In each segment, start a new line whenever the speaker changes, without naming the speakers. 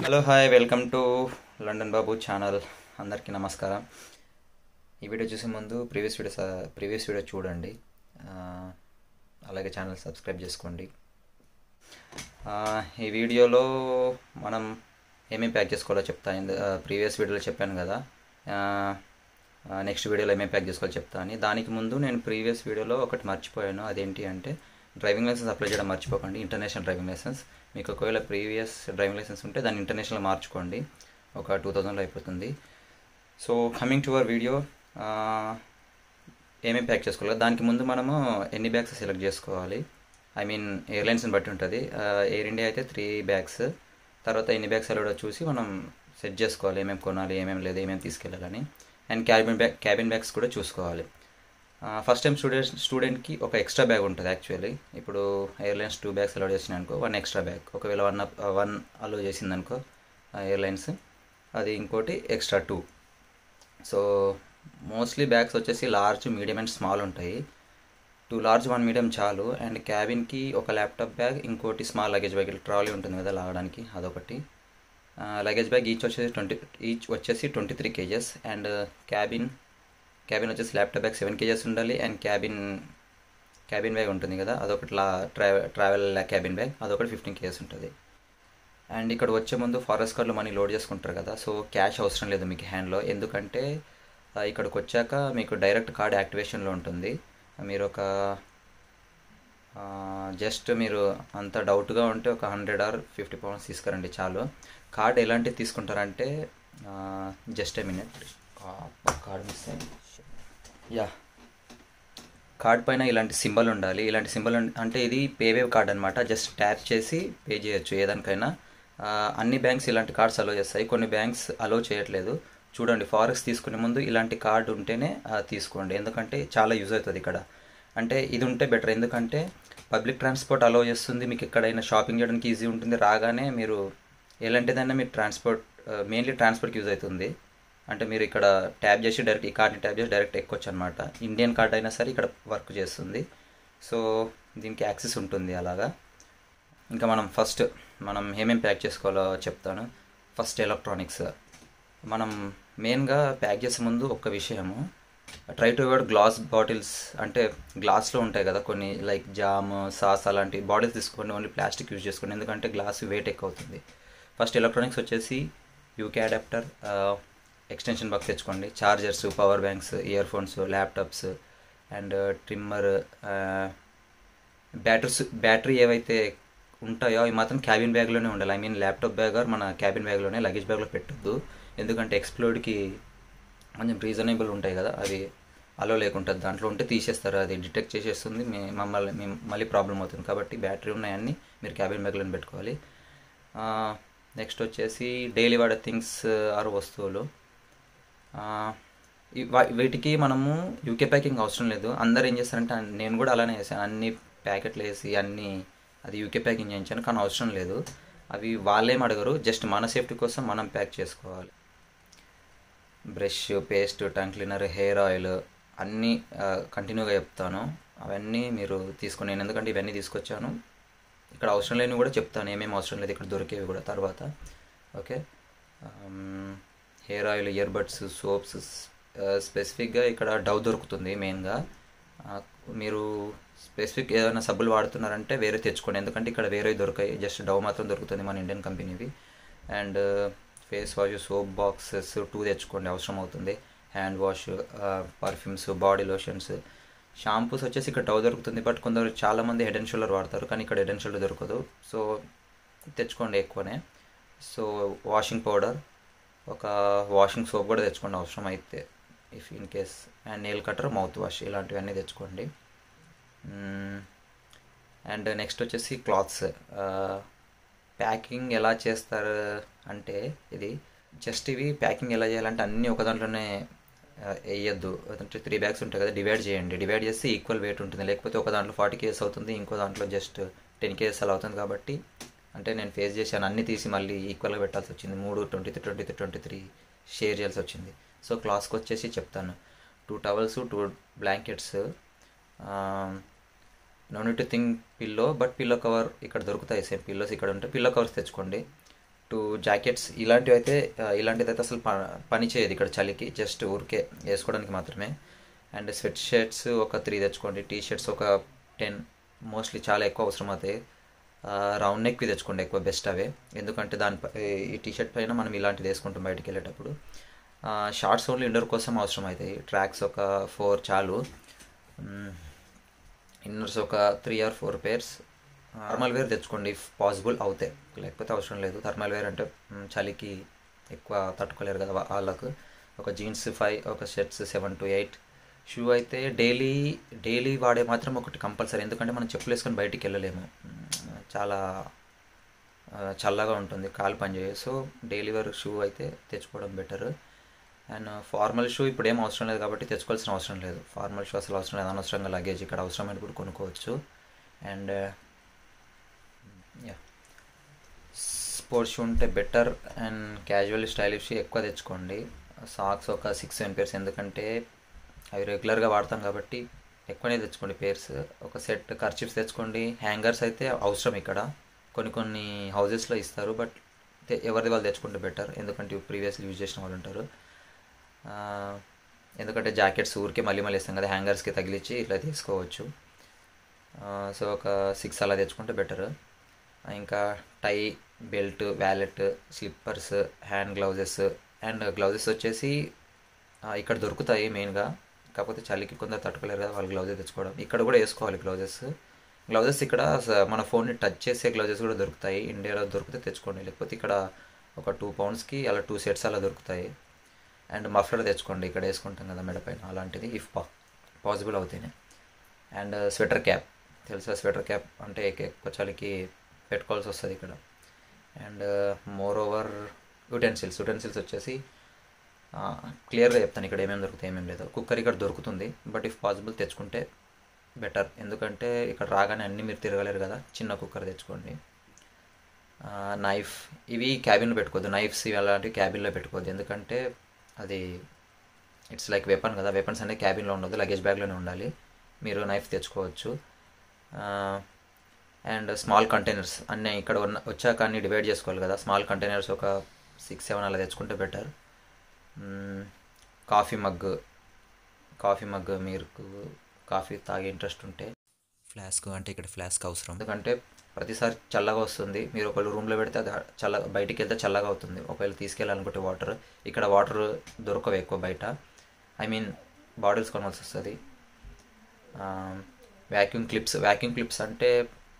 hello hi welcome to London Babu channel అందరికీ నమస్కారం ఈ వీడియో చూసే ముందు ప్రీవియస్ వీడియో ప్రీవియస్ వీడియో చూడండి ఆ, అలాగే ఛానల్ సబ్స్క్రైబ్ చేసుకోండి ఆ, ఈ వీడియోలో మనం ఏమేమి ప్యాక్ చేసుకోవాలో చెప్తాను ప్రీవియస్ వీడియోలో చెప్పాను కదా నెక్స్ట్ వీడియోలో ఏమేమి ప్యాక్ చేసుకోవాలో చెప్తా అని దానికి ముందు నేను ప్రీవియస్ వీడియోలో ఒకటి మర్చిపోయాను అదేంటి అంటే డ్రైవింగ్ లైసెన్స్ అప్లై చేయడం మర్చిపోకండి ఇంటర్నేషనల్ డ్రైవింగ్ లైసెన్స్ మీకు ఒకవేళ ప్రీవియస్ డ్రైవింగ్ లైసెన్స్ ఉంటే దాన్ని ఇంటర్నేషనల్ మార్చుకోండి ఒక టూ థౌజండ్లో అయిపోతుంది so coming to our video ఏమేమి ప్యాక్ చేసుకోవాలి దానికి ముందు మనము ఎన్ని బ్యాగ్స్ సెలెక్ట్ చేసుకోవాలి ఐ మీన్ ఎయిర్లైన్స్ని బట్టి ఉంటుంది ఎయిర్ ఇండియా అయితే త్రీ బ్యాగ్స్ తర్వాత ఎన్ని బ్యాగ్స్ అలౌడో చూసి మనం సెట్ చేసుకోవాలి ఏమేమి కొనాలి ఏమేమి లేదు ఏమేమి తీసుకెళ్ళాలని and cabin bag cabin bags కూడా చూసుకోవాలి ఫస్ట్ టైం స్టూడెంట్ స్టూడెంట్కి ఒక ఎక్స్ట్రా బ్యాగ్ ఉంటుంది యాక్చువల్లీ ఇప్పుడు ఎయిర్లైన్స్ టూ బ్యాగ్స్ అలౌ చేసినాయి అనుకో వన్ ఎక్స్ట్రా బ్యాగ్ ఒకవేళ వన్ వన్ అలో చేసిందనుకో ఎయిర్లైన్స్ అది ఇంకోటి extra two so mostly bags వచ్చేసి లార్జ్ మీడియం అండ్ స్మాల్ ఉంటాయి టూ లార్జ్ వన్ మీడియం చాలు అండ్ క్యాబిన్కి ఒక ల్యాప్టాప్ బ్యాగ్ ఇంకోటి స్మాల్ లగేజ్ బ్యాగ్ ట్రాలీ ఉంటుంది కదా లాగడానికి అదొకటి లగేజ్ బ్యాగ్ ఈచ్ వచ్చేసి ట్వంటీ ఈచ్ వచ్చేసి twenty three kgs and cabin cabin వచ్చేసి ల్యాప్టాప్ బ్యాగ్ సెవెన్ కేజెస్ ఉండాలి అండ్ క్యాబిన్ క్యాబిన్ బ్యాగ్ ఉంటుంది కదా అదొకటి లా ట్రావెల్ ట్రావెల్ క్యాబిన్ బ్యాగ్ అదొకటి ఫిఫ్టీన్ కేజెస్ ఉంటుంది అండ్ ఇక్కడ వచ్చే ముందు ఫారెస్ట్ కార్డులో మనీ లోడ్ చేసుకుంటారు కదా సో క్యాష్ అవసరం లేదు మీకు హ్యాండ్లో ఎందుకంటే ఆ, ఇక్కడికి వచ్చాక మీకు డైరెక్ట్ కార్డ్ యాక్టివేషన్లో ఉంటుంది మీరు ఒక జస్ట్ మీరు అంత డౌట్గా ఉంటే ఒక హండ్రెడ్ ఆర్ ఫిఫ్టీ పౌండ్స్ తీసుకురండి చాలు కార్డ్ ఎలాంటివి తీసుకుంటారంటే just a minute card miss అయింది యా కార్డ్ పైన ఇలాంటి సింబల్ ఉండాలి ఇలాంటి సింబల్ అంటే ఇది పేవేవ్ కార్డ్ అనమాట జస్ట్ ట్యాప్ చేసి పే చేయొచ్చు ఏదానికైనా ఆ, అన్ని బ్యాంక్స్ ఇలాంటి కార్డ్స్ అలో చేస్తాయి కొన్ని బ్యాంక్స్ అలో చేయట్లేదు చూడండి ఫారెక్స్ తీసుకునే ముందు ఇలాంటి కార్డు ఉంటేనే ఆ, తీసుకోండి ఎందుకంటే చాలా యూజ్ అవుతుంది ఇక్కడ అంటే ఇది ఉంటే బెటర్ ఎందుకంటే పబ్లిక్ ట్రాన్స్పోర్ట్ అలో చేస్తుంది మీకు ఎక్కడైనా షాపింగ్ చేయడానికి ఈజీ ఉంటుంది రాగానే మీరు ఎలాంటిదైనా మీరు ట్రాన్స్పోర్ట్ మెయిన్లీ ట్రాన్స్పోర్ట్కి యూజ్ అవుతుంది అంటే మీరు ఇక్కడ ట్యాప్ చేసి డైరెక్ట్ ఈ కార్డ్ని ట్యాప్ చేసి డైరెక్ట్ ఎక్కొచ్చు అనమాట ఇండియన్ కార్డ్ అయినా సరే ఇక్కడ వర్క్ చేస్తుంది సో దీనికి యాక్సెస్ ఉంటుంది అలాగా ఇంకా మనం ఫస్ట్ మనం ఏమేమి ప్యాక్ చేసుకోవాలో చెప్తాను ఫస్ట్ ఎలక్ట్రానిక్స్ మనం మెయిన్గా ప్యాక్ చేసే ముందు ఒక విషయము try to avoid glass bottles అంటే గ్లాస్లో ఉంటాయి కదా కొన్ని లైక్ జామ్ సాస్ అలాంటి బాటిల్స్ తీసుకోండి ఓన్లీ ప్లాస్టిక్ యూజ్ చేసుకోండి ఎందుకంటే గ్లాస్ వెయిట్ ఎక్కువ అవుతుంది ఫస్ట్ ఎలక్ట్రానిక్స్ వచ్చేసి యూకే అడాప్టర్ ఎక్స్టెన్షన్ బాక్స్ తెచ్చుకోండి chargers power banks earphones laptops and trimmer batteries battery ఏవైతే ఉంటాయో అవి మాత్రం క్యాబిన్ బ్యాగ్లోనే ఉండాలి I mean laptop bag or మన క్యాబిన్ బ్యాగ్లోనే లగేజ్ బ్యాగ్లో పెట్టద్దు ఎందుకంటే ఎక్స్ప్లోడ్కి కొంచెం రీజనబుల్ ఉంటాయి కదా అవి అలో లేకుంటుంది దాంట్లో ఉంటే తీసేస్తారు అది డిటెక్ట్ చేసేస్తుంది మీ మమ్మల్ని మీ మళ్ళీ ప్రాబ్లం అవుతుంది కాబట్టి బ్యాటరీ ఉన్నాయన్నీ మీరు క్యాబిన్ బ్యాగ్లో పెట్టుకోవాలి నెక్స్ట్ వచ్చేసి డైలీ వాడే థింగ్స్ ఆర్ వస్తువులు ఆ, ఈ వా- వీటికి మనము యూకే ప్యాకింగ్ అవసరం లేదు అందరు ఏం చేస్తారంటే అన్- నేను కూడా అలానే చేశాను అన్ని ప్యాకెట్లు వేసి అన్ని అది యూకే ప్యాకింగ్ చేయించాను కానీ అవసరం లేదు అవి వాళ్ళేం అడగరు జస్ట్ మన సేఫ్టీ కోసం మనం ప్యాక్ చేసుకోవాలి brush paste tongue cleaner hair oil అన్నీ కంటిన్యూగా చెప్తాను అవన్నీ మీరు తీసుకుని నేను ఎందుకంటే ఇవన్నీ తీసుకొచ్చాను ఇక్కడ అవసరం లేని కూడా చెప్తాను ఏమేమి అవసరం లేదు ఇక్కడ దొరికేవి కూడా తర్వాత okay hair oil earbuds soaps స్పెసిఫిక్గా ఇక్కడ డవ్ దొరుకుతుంది మెయిన్గా మీరు స్పెసిఫిక్ ఏదైనా సబ్బులు వాడుతున్నారంటే వేరే తెచ్చుకోండి ఎందుకంటే ఇక్కడ వేరే దొరకాయి జస్ట్ డవ్ మాత్రం దొరుకుతుంది మన ఇండియన్ కంపెనీవి and face wash soap boxes too తెచ్చుకోండి అవసరం అవుతుంది hand wash perfumes body lotions shampoos వచ్చేసి ఇక్కడ డవ్ దొరుకుతుంది బట్ కొందరు చాలామంది హెడ్ అండ్ షోల్డర్ వాడతారు కానీ ఇక్కడ హెడ్ అండ్ షోల్డర్ దొరకదు సో తెచ్చుకోండి ఎక్కువనే సో వాషింగ్ పౌడర్ ఒక వాషింగ్ సోప్ కూడా తెచ్చుకోండి అవసరం అయితే if in case and nail cutter mouthwash ఇలాంటివన్నీ తెచ్చుకోండి అండ్ నెక్స్ట్ వచ్చేసి క్లాత్స్ ప్యాకింగ్ ఎలా చేస్తారు అంటే ఇది జస్ట్ ఇవి ప్యాకింగ్ ఎలా చేయాలంటే అన్నీ ఒక దాంట్లోనే ఆ, వేయద్దు అంటే త్రీ బ్యాగ్స్ ఉంటాయి కదా డివైడ్ చేయండి డివైడ్ చేస్తే ఈక్వల్ వెయిట్ ఉంటుంది లేకపోతే ఒక దాంట్లో ఫార్టీ కేజెస్ అవుతుంది ఇంకో దాంట్లో జస్ట్ టెన్ కేజెస్ అలా అవుతుంది కాబట్టి అంటే నేను ఫేస్ చేశాను అన్ని తీసి మళ్ళీ ఈక్వల్గా పెట్టాల్సి వచ్చింది మూడు twenty three twenty three twenty three share చేయాల్సి వచ్చింది సో క్లాస్కి వచ్చేసి చెప్తాను two towels two blankets no need think pillow but pillow cover ఇక్కడ దొరుకుతాయి సేమ్ పిల్లోస్ ఇక్కడ ఉంటే పిల్లో కవర్స్ తెచ్చుకోండి టూ జాకెట్స్ ఇలాంటివి అయితే ఆ, ఇలాంటిది అయితే అసలు ప- పని చేయదు ఇక్కడ చలికి జస్ట్ ఊరికే వేసుకోవడానికి మాత్రమే అండ్ స్వెట్ షర్ట్స్ ఒక త్రీ తెచ్చుకోండి టీ షర్ట్స్ ఒక టెన్ మోస్ట్లీ చాలా ఎక్కువ అవసరం అవుతాయి రౌండ్ నెక్వి తెచ్చుకోండి ఎక్కువ బెస్ట్ అవే ఎందుకంటే దాని ప- ఈ టీ షర్ట్ పైన మనం ఇలాంటిది వేసుకుంటాం బయటికి వెళ్ళేటప్పుడు షార్ట్స్ ఓన్లీ ఇండోర్ కోసం అవసరం అవుతాయి ట్రాక్స్ ఒక ఫోర్ చాలు ఇన్నర్స్ ఒక three or four pairs thermal wear తెచ్చుకోండి ఇఫ్ పాసిబుల్ అవుతాయి లేకపోతే అవసరం లేదు థర్మల్ వేర్ అంటే మ్, చలికి ఎక్కువ తట్టుకోలేరు కదా వా- వాళ్ళకు ఒక జీన్స్ ఫైవ్ ఒక shirts seven to eight shoe అయితే డైలీ డైలీ వాడే మాత్రం ఒకటి కంపల్సరీ ఎందుకంటే మనం చెప్పులు వేసుకొని బయటికి వెళ్ళలేము మ్, చాలా ఆ, చల్లగా ఉంటుంది కాలు పనిచేయ సో డైలీ వేర్ షూ అయితే తెచ్చుకోవడం బెటర్ అండ్ ఫార్మల్ షూ ఇప్పుడు ఏం అవసరం లేదు కాబట్టి తెచ్చుకోవాల్సిన అవసరం లేదు ఫార్మల్ షూ అసలు అవసరం లేదు అనవసరంగా లగేజ్ ఇక్కడ అవసరమైన కూడా కొనుక్కోవచ్చు అండ్ యా స్పోర్ట్స్ షూ ఉంటే బెటర్ అండ్ క్యాజువల్ స్టైలిష్ ఎక్కువ తెచ్చుకోండి సాక్స్ ఒక సిక్స్ సెవెన్ పేర్స్ ఎందుకంటే అవి రెగ్యులర్గా వాడతాం కాబట్టి ఎక్కువనే తెచ్చుకోండి పేర్స్ ఒక సెట్ ఖర్చిప్స్ తెచ్చుకోండి హ్యాంగర్స్ అయితే అవసరం ఇక్కడ కొన్ని కొన్ని హౌజెస్లో ఇస్తారు బట్ తె- ఎవరిది వాళ్ళు తెచ్చుకుంటే బెటర్ ఎందుకంటే ప్రీవియస్లీ యూజ్ చేసిన వాళ్ళు ఉంటారు ఆ, ఎందుకంటే జాకెట్స్ ఊరికే మళ్ళీ మళ్ళీ ఇస్తాం కదా హ్యాంగర్స్కి తగిలించి ఇట్లా తీసుకోవచ్చు సో ఒక సిక్స్ అలా తెచ్చుకుంటే బెటర్ ఇంకా tie belt wallet slippers hand gloves and gloves వచ్చేసి ఆ, ఇక్కడ దొరుకుతాయి మెయిన్గా కాకపోతే చలికి కొందరు తట్టుకోలేరు కదా వాళ్ళు గ్లౌజెస్ తెచ్చుకోవడం ఇక్కడ కూడా వేసుకోవాలి గ్లౌజెస్ గ్లౌజెస్ ఇక్కడ స- మన ఫోన్ని టచ్ చేసే గ్లౌజెస్ కూడా దొరుకుతాయి ఇండియాలో దొరికితే తెచ్చుకోండి లేకపోతే ఇక్కడ ఒక టూ పౌండ్స్కి అలా టూ సెట్స్ అలా దొరుకుతాయి అండ్ మఫ్లర్ తెచ్చుకోండి ఇక్కడ వేసుకుంటాం కదా మెడపైన అలాంటిది ఇఫ్ పా పాసిబుల్ అవుతాయి అండ్ స్వెటర్ క్యాప్ తెలుసా స్వెటర్ క్యాప్ అంటే ఎక్- ఎక్కువ చలికి పెట్టుకోవాల్సి వస్తుంది ఇక్కడ and moreover utensils utensils వచ్చేసి క్లియర్గా చెప్తాను ఇక్కడ ఏమేమి దొరుకుతాయి ఏమేమి లేదు కుక్కర్ ఇక్కడ దొరుకుతుంది బట్ ఇఫ్ పాసిబుల్ తెచ్చుకుంటే బెటర్ ఎందుకంటే ఇక్కడ రాగానే అన్నీ మీరు తిరగలేరు కదా చిన్న కుక్కర్ తెచ్చుకోండి నైఫ్ ఇవి క్యాబిన్లో పెట్టుకోవద్దు నైఫ్స్ ఇవి అలాంటివి క్యాబిన్లో పెట్టుకోవద్దు ఎందుకంటే అది ఇట్స్ లైక్ వెపన్ కదా వెపన్స్ అనేది క్యాబిన్లో ఉండదు లగేజ్ బ్యాగ్లోనే ఉండాలి మీరు నైఫ్ తెచ్చుకోవచ్చు అండ్ స్మాల్ కంటైనర్స్ అన్నీ ఇక్కడ ఉన్న వచ్చాక అన్ని డివైడ్ చేసుకోవాలి కదా స్మాల్ కంటైనర్స్ ఒక సిక్స్ సెవెన్ అలా తెచ్చుకుంటే better coffee mug coffee mug మీరు కాఫీ తాగే ఇంట్రెస్ట్ ఉంటే ఫ్లాస్క్ అంటే ఇక్కడ ఫ్లాస్క్ అవసరం ఎందుకంటే ప్రతిసారి చల్లగా వస్తుంది మీరు ఒకళ్ళు రూమ్లో పెడితే అది చల్ల బయటికి వెళ్తే చల్లగా అవుతుంది ఒకవేళ తీసుకెళ్ళాలనుకుంటే వాటర్ ఇక్కడ వాటర్ దొరకవు ఎక్కువ బయట ఐ మీన్ బాటిల్స్ కొనాల్సి వస్తుంది వ్యాక్యూమ్ క్లిప్స్ వ్యాక్యూమ్ క్లిప్స్ అంటే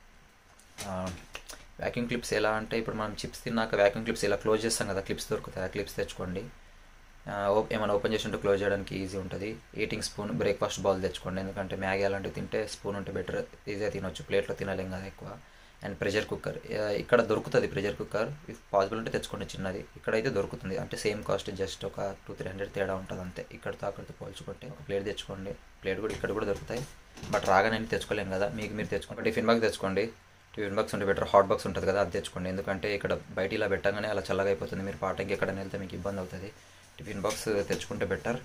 వ్యాక్యూమ్ క్లిప్స్ ఎలా అంటే ఇప్పుడు మనం చిప్స్ తిన్నాక వ్యాక్యూమ్ క్లిప్స్ ఇలా క్లోజ్ చేస్తాం కదా క్లిప్స్ దొరుకుతాయి ఆ క్లిప్స్ తెచ్చుకోండి ఆ, ఓ- ఏమైనా ఓపెన్ చేసి ఉంటే క్లోజ్ చేయడానికి ఈజీ ఉంటుంది ఈటింగ్ స్పూన్ బ్రేక్ఫాస్ట్ బౌల్ తెచ్చుకోండి ఎందుకంటే మ్యాగీ అలాంటివి తింటే స్పూన్ ఉంటే బెటర్ ఈజీగా తినొచ్చు ప్లేట్లో తినలేం కదా ఎక్కువ అండ్ ప్రెషర్ కుక్కర్ ఇక్కడ దొరుకుతుంది ప్రెషర్ కుక్కర్ ఇఫ్ పాసిబుల్ ఉంటే తెచ్చుకోండి చిన్నది ఇక్కడైతే దొరుకుతుంది అంటే సేమ్ కాస్ట్ జస్ట్ ఒక టూ త్రీ హండ్రెడ్ తేడా ఉంటుంది అంతే ఇక్కడతో అక్కడితో పోల్చుకుంటే ఒక ప్లేట్ తెచ్చుకోండి ప్లేట్ కూడా ఇక్కడ కూడా దొరుకుతాయి బట్ రాగానే అన్ని తెచ్చుకోలేం కదా మీకు మీరు తెచ్చుకోండి టిఫిన్ బాక్స్ తెచ్చుకోండి టిఫిన్ బాక్స్ ఉంటే బెటర్ హాట్ బాక్స్ ఉంటుంది కదా అది తెచ్చుకోండి ఎందుకంటే ఇక్కడ బయట ఇలా పెట్టగానే అలా చల్లగా అయిపోతుంది మీరు పాటకి ఎక్కడైనా వెళ్తే మీకు ఇబ్బంది అవుతుంది టిఫిన్ బాక్స్ తెచ్చుకుంటే బెటర్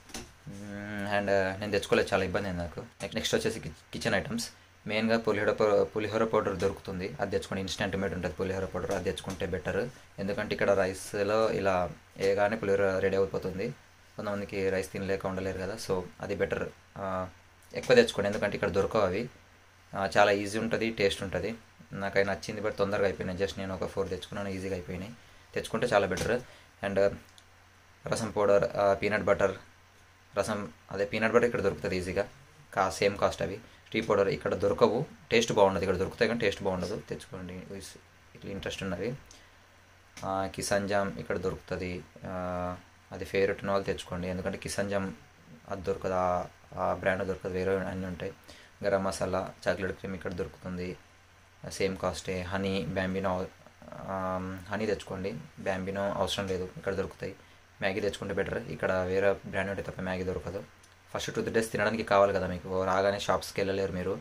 అండ్ నేను తెచ్చుకోలేదు చాలా ఇబ్బంది అయింది నాకు నెక్స్ట్ వచ్చేసి కిచెన్ ఐటమ్స్ మెయిన్గా పులిహోర పౌ- పులిహోర పౌడర్ దొరుకుతుంది అది తెచ్చుకోండి ఇన్స్టెంట్ మేడ్ ఉంటుంది పులిహోర పౌడర్ అది తెచ్చుకుంటే బెటర్ ఎందుకంటే ఇక్కడ రైస్లో ఇలా ఏగానే పులిహోర రెడీ అయిపోతుంది కొంతమందికి రైస్ తినలేక ఉండలేరు కదా సో అది బెటర్ ఎక్కువ తెచ్చుకోండి ఎందుకంటే ఇక్కడ దొరకవు అవి ఆ, చాలా ఈజీ ఉంటుంది టేస్ట్ ఉంటుంది నాకు అవి నచ్చింది బట్ తొందరగా అయిపోయినాయి జస్ట్ నేను ఒక ఫోర్ తెచ్చుకున్నాను ఈజీగా అయిపోయినాయి తెచ్చుకుంటే చాలా better and rasam powder peanut butter rasam అదే పీనట్ బటర్ ఇక్కడ దొరుకుతుంది ఈజీగా కా సేమ్ కాస్ట్ అవి టీ పౌడర్ ఇక్కడ దొరకవు టేస్ట్ బాగుండదు ఇక్కడ దొరుకుతాయి కానీ టేస్ట్ బాగుండదు తెచ్చుకోండి ఇస్- ఇట్లా ఇంట్రెస్ట్ ఉన్నవి ఆ, కిసాన్ జామ్ ఇక్కడ దొరుకుతుంది ఆ, అది ఫేవరెట్ ఉన్న వాళ్ళు తెచ్చుకోండి ఎందుకంటే కిసాన్ జామ్ అది దొరకదు ఆ- ఆ బ్రాండ్ దొరకదు వేరే అన్నీ ఉంటాయి గరం మసాలా చాక్లెట్ క్రీమ్ ఇక్కడ దొరుకుతుంది సేమ్ కాస్టే హనీ బ్యాంబినో హనీ తెచ్చుకోండి బ్యాంబినో అవసరం లేదు ఇక్కడ దొరుకుతాయి మ్యాగీ తెచ్చుకుంటే బెటర్ ఇక్కడ వేరే బ్రాండ్ ఉంటే తప్ప మ్యాగీ దొరకదు ఫస్ట్ టూ డేస్ తినడానికి కావాలి కదా మీకు రాగానే షాప్స్కి వెళ్ళలేరు మీరు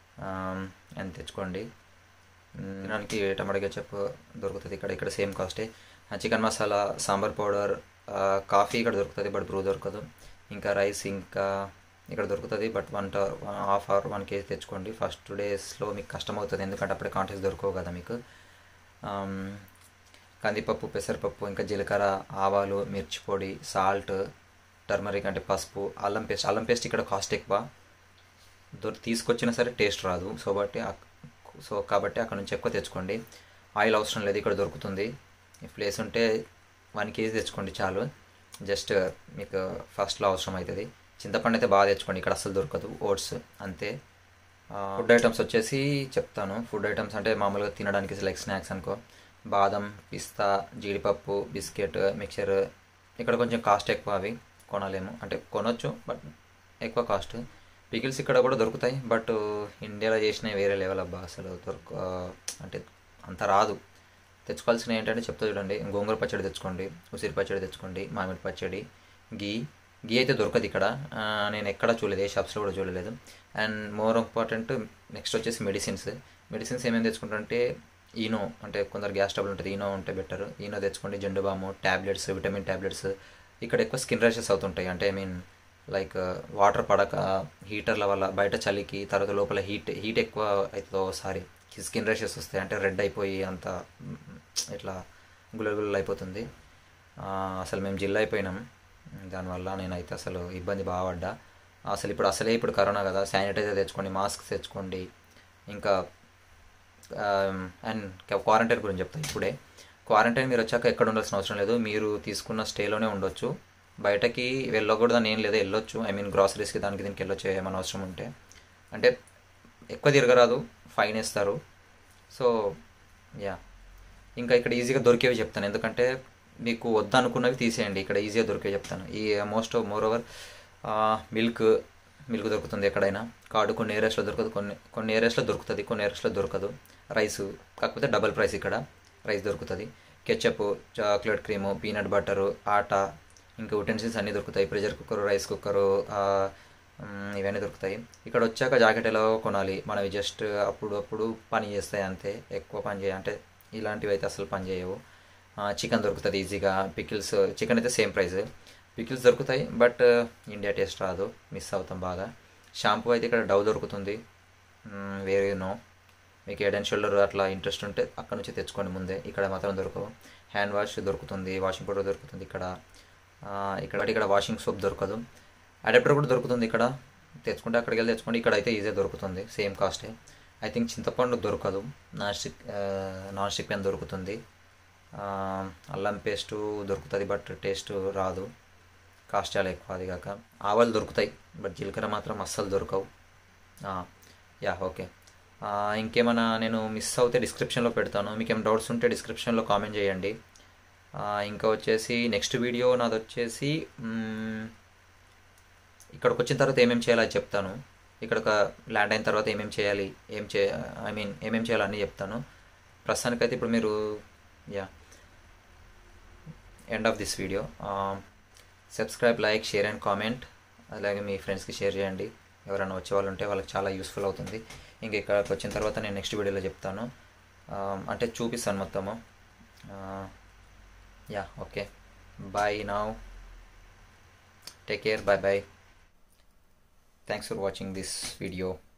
అని తెచ్చుకోండి మ్, తినడానికి టమాటా కెచప్ దొరుకుతుంది ఇక్కడ ఇక్కడ సేమ్ కాస్టే chicken masala sambar powder coffee ఇక్కడ దొరుకుతుంది బట్ బ్రూ దొరకదు ఇంకా రైస్ ఇంకా ఇక్కడ దొరుకుతుంది but one half hour one kg తెచ్చుకోండి ఫస్ట్ డేస్లో మీకు కష్టం అవుతుంది ఎందుకంటే అప్పుడే కాంటాక్ట్స్ దొరకవు కదా మీకు కందిపప్పు పెసరపప్పు ఇంకా జీలకర్ర ఆవాలు మిర్చి పొడి సాల్ట్ టర్మరిక్ అంటే పసుపు అల్లం పేస్ట్ అల్లం పేస్ట్ ఇక్కడ కాస్ట్ ఎక్కువ దొరి తీసుకొచ్చినా సరే టేస్ట్ రాదు సో బట్టి అక్- సో కాబట్టి అక్కడ నుంచి ఎక్కువ తెచ్చుకోండి ఆయిల్ అవసరం లేదు ఇక్కడ దొరుకుతుంది ఈ ప్లేస్ ఉంటే వన్ కేజీ తెచ్చుకోండి చాలు జస్ట్ మీకు ఫస్ట్లో అవసరం అవుతుంది చింతపండు అయితే బాగా తెచ్చుకోండి ఇక్కడ అసలు దొరకదు ఓట్స్ అంతే ఫుడ్ ఐటమ్స్ వచ్చేసి చెప్తాను ఫుడ్ ఐటమ్స్ అంటే మామూలుగా తినడానికి లైక్ స్నాక్స్ అనుకో బాదం పిస్తా జీడిపప్పు బిస్కెట్ మిక్చర్ ఇక్కడ కొంచెం కాస్ట్ ఎక్కువ అవి కొనలేము అంటే కొనొచ్చు బట్ ఎక్కువ కాస్ట్ పికిల్స్ ఇక్కడ కూడా దొరుకుతాయి బట్ ఇండియాలో చేసినవి వేరే లెవెల్ అబ్బా అసలు దొరక అంటే అంత రాదు తెచ్చుకోవాల్సినవి ఏంటంటే చెప్తా చూడండి గోంగూర పచ్చడి తెచ్చుకోండి ఉసిరి పచ్చడి తెచ్చుకోండి మామిడి పచ్చడి గీ గీ అయితే దొరకదు ఇక్కడ ఆ, నేను ఎక్కడ చూడలేదు ఏ షాప్స్లో కూడా చూడలేదు అండ్ మోర్ ఇంపార్టెంట్ నెక్స్ట్ వచ్చేసి మెడిసిన్స్ మెడిసిన్స్ ఏమేమి తెచ్చుకుంటారంటే ఈనో అంటే కొందరు గ్యాస్ ట్రబుల్ ఉంటుంది ఈనో ఉంటే బెటర్ ఈనో తెచ్చుకోండి Zandu balm tablets vitamin tablets ఇక్కడ ఎక్కువ స్కిన్ ర్యాషెస్ అవుతుంటాయి అంటే ఐ మీన్ లైక్ వాటర్ పడక హీటర్ల వల్ల బయట చలికి తర్వాత లోపల హీట్ హీట్ ఎక్కువ అవుతుంది ఒకసారి స్కిన్ ర్యాషెస్ వస్తాయి అంటే రెడ్ అయిపోయి అంత మ్, ఇట్లా గుల్లలు గుల్లలు అయిపోతుంది ఆ, అసలు మేము జిల్లా అయిపోయినాం దానివల్ల నేనైతే అసలు ఇబ్బంది బాగా పడ్డా అసలు ఇప్పుడు అసలే ఇప్పుడు కరోనా కదా శానిటైజర్ తెచ్చుకోండి మాస్క్ తెచ్చుకోండి ఇంకా అండ్ క్వారంటైన్ గురించి చెప్తాను ఇప్పుడే క్వారంటైన్ మీరు వచ్చాక ఎక్కడ ఉండాల్సిన అవసరం లేదు మీరు తీసుకున్న స్టేలోనే ఉండొచ్చు బయటకి వెళ్ళకూడదని ఏం లేదు వెళ్ళొచ్చు ఐ మీన్ గ్రాసరీస్కి దానికి దీనికి వెళ్ళొచ్చు ఏమైనా అవసరం ఉంటే అంటే ఎక్కువ తిరగరాదు ఫైన్ వేస్తారు సో యా ఇంకా ఇక్కడ ఈజీగా దొరికేవి చెప్తాను ఎందుకంటే మీకు వద్దనుకున్నవి తీసేయండి ఇక్కడ ఈజీగా దొరికేవి చెప్తాను ఈ most moreover milk milk దొరుకుతుంది ఎక్కడైనా కార్డు కొన్ని ఏరియాస్లో దొరకదు కొన్ని కొన్ని ఏరియాస్లో దొరుకుతుంది కొన్ని ఏరియాస్లో దొరకదు రైస్ కాకపోతే డబల్ ప్రైస్ ఇక్కడ రైస్ దొరుకుతుంది ketchup chocolate cream peanut butter atta ఇంకా ఉటెన్సిల్స్ అన్నీ దొరుకుతాయి ప్రెషర్ కుక్కర్ రైస్ కుక్కరు ఇవన్నీ దొరుకుతాయి ఇక్కడ వచ్చాక జాకెట్ ఎలా కొనాలి మనవి జస్ట్ అప్పుడు అప్పుడు పని చేస్తాయి అంతే ఎక్కువ పని చేయ అంటే ఇలాంటివి అయితే అసలు పని చేయవు చికెన్ దొరుకుతుంది ఈజీగా పికిల్స్ చికెన్ అయితే సేమ్ ప్రైస్ పికిల్స్ దొరుకుతాయి బట్ ఇండియా టేస్ట్ రాదు మిస్ అవుతాం బాగా షాంపూ అయితే ఇక్కడ డవ్ దొరుకుతుంది మ్మ్, వేరే నో మీకు హెడ్ అండ్ షోల్డర్ అట్లా ఇంట్రెస్ట్ ఉంటే అక్కడ నుంచి తెచ్చుకోండి ముందే ఇక్కడ మాత్రం దొరకవు హ్యాండ్ వాష్ దొరుకుతుంది వాషింగ్ పౌడర్ దొరుకుతుంది ఇక్కడ ఆ, ఇక్కడ ఇక్కడ వాషింగ్ సోప్ దొరకదు అడాప్టర్ కూడా దొరుకుతుంది ఇక్కడ తెచ్చుకుంటే అక్కడికి వెళ్ళి తెచ్చుకోండి ఇక్కడ అయితే ఈజీగా దొరుకుతుంది సేమ్ కాస్టే ఐ థింక్ చింతపండు దొరకదు nonstick nonstick pan దొరుకుతుంది ఆ, అల్లం పేస్టు దొరుకుతుంది బట్ టేస్ట్ రాదు కాస్ట్ చాలా ఎక్కువ అది కాక ఆవాలు దొరుకుతాయి బట్ జీలకర్ర మాత్రం అస్సలు దొరకవు ఆ, యా ఓకే ఆ, ఇంకేమైనా నేను మిస్ అవుతే డిస్క్రిప్షన్లో పెడతాను మీకు ఏమైనా డౌట్స్ ఉంటే డిస్క్రిప్షన్లో కామెంట్ చేయండి ఆ, ఇంకా వచ్చేసి నెక్స్ట్ వీడియో నాది వచ్చేసి మ్మ్, ఇక్కడికి వచ్చిన తర్వాత ఏమేమి చేయాలో అది చెప్తాను ఇక్కడ ల్యాండ్ అయిన తర్వాత ఏమేమి చేయాలి ఏం చే ఐ మీన్ ఏమేమి చేయాలో అన్నీ చెప్తాను ప్రస్తుతానికైతే ఇప్పుడు మీరు yeah end of this video subscribe like share and comment అలాగే మీ ఫ్రెండ్స్కి షేర్ చేయండి ఎవరైనా వచ్చే వాళ్ళు ఉంటే వాళ్ళకి చాలా యూస్ఫుల్ అవుతుంది ఇంక ఇక్కడికి వచ్చిన తర్వాత నేను నెక్స్ట్ వీడియోలో చెప్తాను ఆ, అంటే చూపిస్తాను మొత్తము yeah okay bye now take care bye bye thanks for watching this video